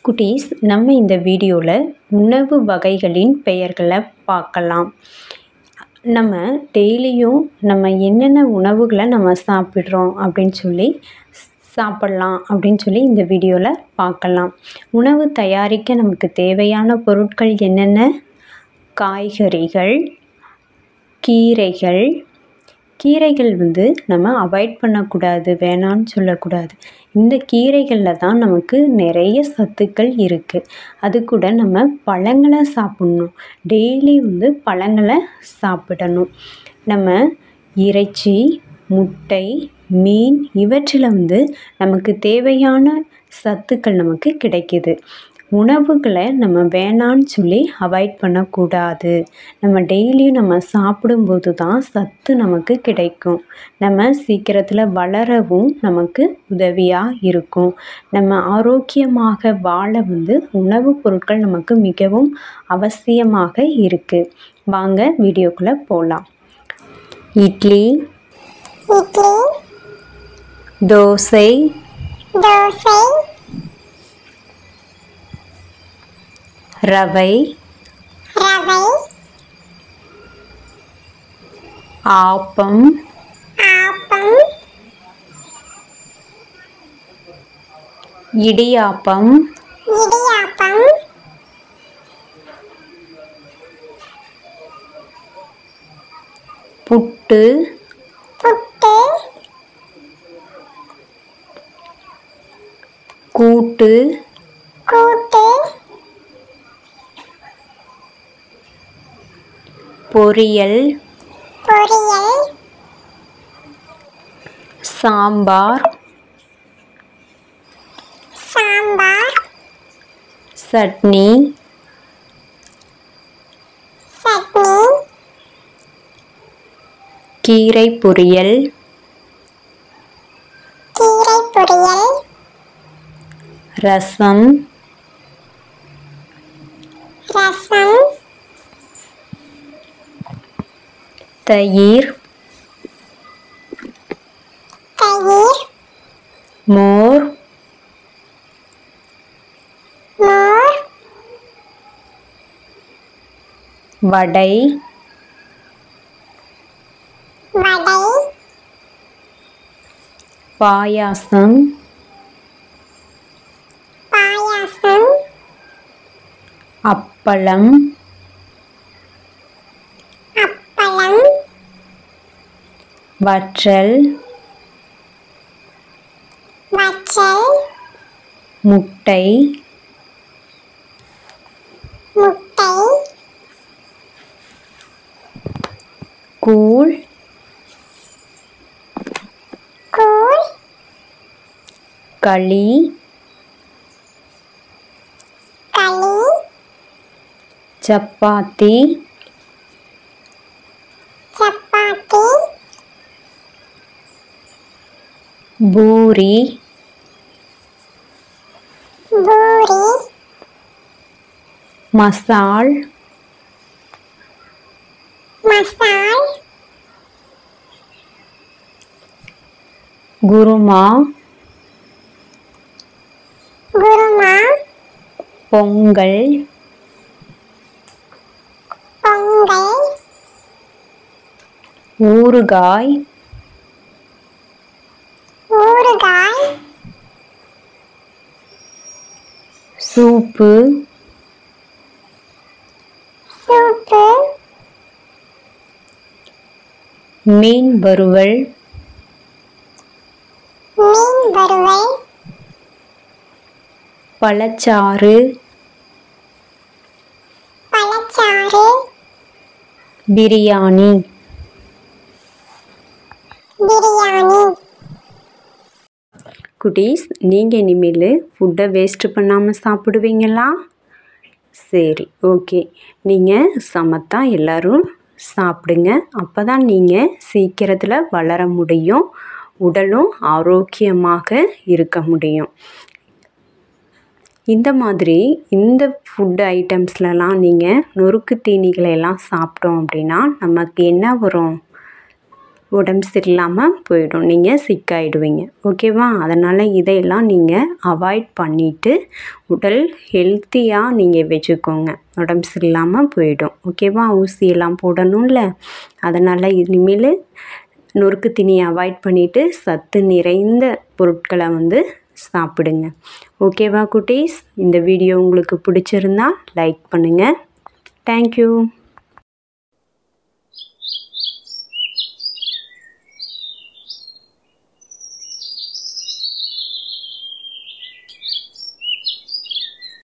குட்டீஸ் நம்ம இந்த வீடியோவில் உணவு வகைகளின் பெயர்களை பார்க்கலாம் நம்ம டெய்லியும் நம்ம என்னென்ன உணவுகளை நம்ம சாப்பிட்றோம் அப்படின்னு சொல்லி சாப்பிட்லாம் அப்படின்னு சொல்லி இந்த வீடியோவில் பார்க்கலாம் உணவு தயாரிக்க நமக்கு தேவையான பொருட்கள் என்னென்ன காய்கறிகள் கீரைகள் கீரைகள் வந்து நம்ம அவாய்ட் பண்ணக்கூடாது வேணான்னு சொல்லக்கூடாது இந்த கீரைகளில் தான் நமக்கு நிறைய சத்துக்கள் இருக்குது அது கூட நம்ம பழங்களை சாப்பிட்ணும் டெய்லி வந்து பழங்களை சாப்பிடணும் நம்ம இறைச்சி முட்டை மீன் இவற்றில் வந்து நமக்கு தேவையான சத்துக்கள் நமக்கு கிடைக்கிது உணவுகளை நம்ம வேணான்னு சொல்லி அவாய்ட் பண்ணக்கூடாது நம்ம டெய்லியும் நம்ம சாப்பிடும்போது தான் சத்து நமக்கு கிடைக்கும் நம்ம சீக்கிரத்தில் வளரவும் நமக்கு உதவியாக இருக்கும் நம்ம ஆரோக்கியமாக வாழ வந்து உணவுப் பொருட்கள் நமக்கு மிகவும் அவசியமாக இருக்குது வாங்க வீடியோக்குள்ளே போகலாம் இட்லி இட்லி தோசை தோசை ரவை ரவை ஆப்பம் ஆப்பம் இடியாப்பம் இடியாப்பம் புட்டு புட்டு கூட்டு கூட்டு பொரியல் பொரியல் சாம்பார் சாம்பார் சட்னி சட்னி கீரை பொரியல் கீரை பொரியல் ரசம் ரசம் தயிர் தயிர் மோர் மோர் வடை வடை பாயாசம் பாயாசம் அப்பளம் அப்பளம் வற்றல் வற்றல் முட்டை முட்டை கூழ் கூழ் களி களி சப்பாத்தி சப்பாத்தி பூரி பூரி மசால் மசால் குருமா குருமா பொங்கல் பொங்கல் ஊறுகாய் ஊறுகாய் சூப்பு சூப்பு மீன் வறுவல் மீன் வறுவல் பழச்சாறு பழச்சாறு பிரியாணி பிரியாணி குட்டீஸ் நீங்கள் இனிமேல் ஃபுட்டை வேஸ்ட்டு பண்ணாமல் சாப்பிடுவீங்களா சரி ஓகே நீங்கள் சமத்தா எல்லோரும் சாப்பிடுங்க அப்போ தான் நீங்கள் சீக்கிரத்தில் வளர முடியும் உடலும் ஆரோக்கியமாக இருக்க முடியும் இந்த மாதிரி இந்த ஃபுட் ஐட்டம்ஸ்லலாம் நீங்கள் நொறுக்கு தீனிகளை எல்லாம் சாப்பிட்டோம் அப்படின்னா நமக்கு என்ன வரும் உடம்பு சரியில்லாமல் போயிடும் நீங்கள் சிக்காயிடுவீங்க ஓகேவா அதனால் இதையெல்லாம் நீங்கள் அவாய்ட் பண்ணிவிட்டு உடல் ஹெல்த்தியாக நீங்கள் வச்சுக்கோங்க உடம்பு சரியில்லாமல் போயிடும் ஓகேவா ஊசியெல்லாம் போடணும்ல அதனால் இனிமேல் நொறுக்கு தீனியை அவாய்ட் பண்ணிவிட்டு சத்து நிறைந்த பொருட்களை வந்து சாப்பிடுங்க ஓகேவா குட்டீஸ் இந்த வீடியோ உங்களுக்கு பிடிச்சிருந்தா லைக் பண்ணுங்கள் தேங்க்யூ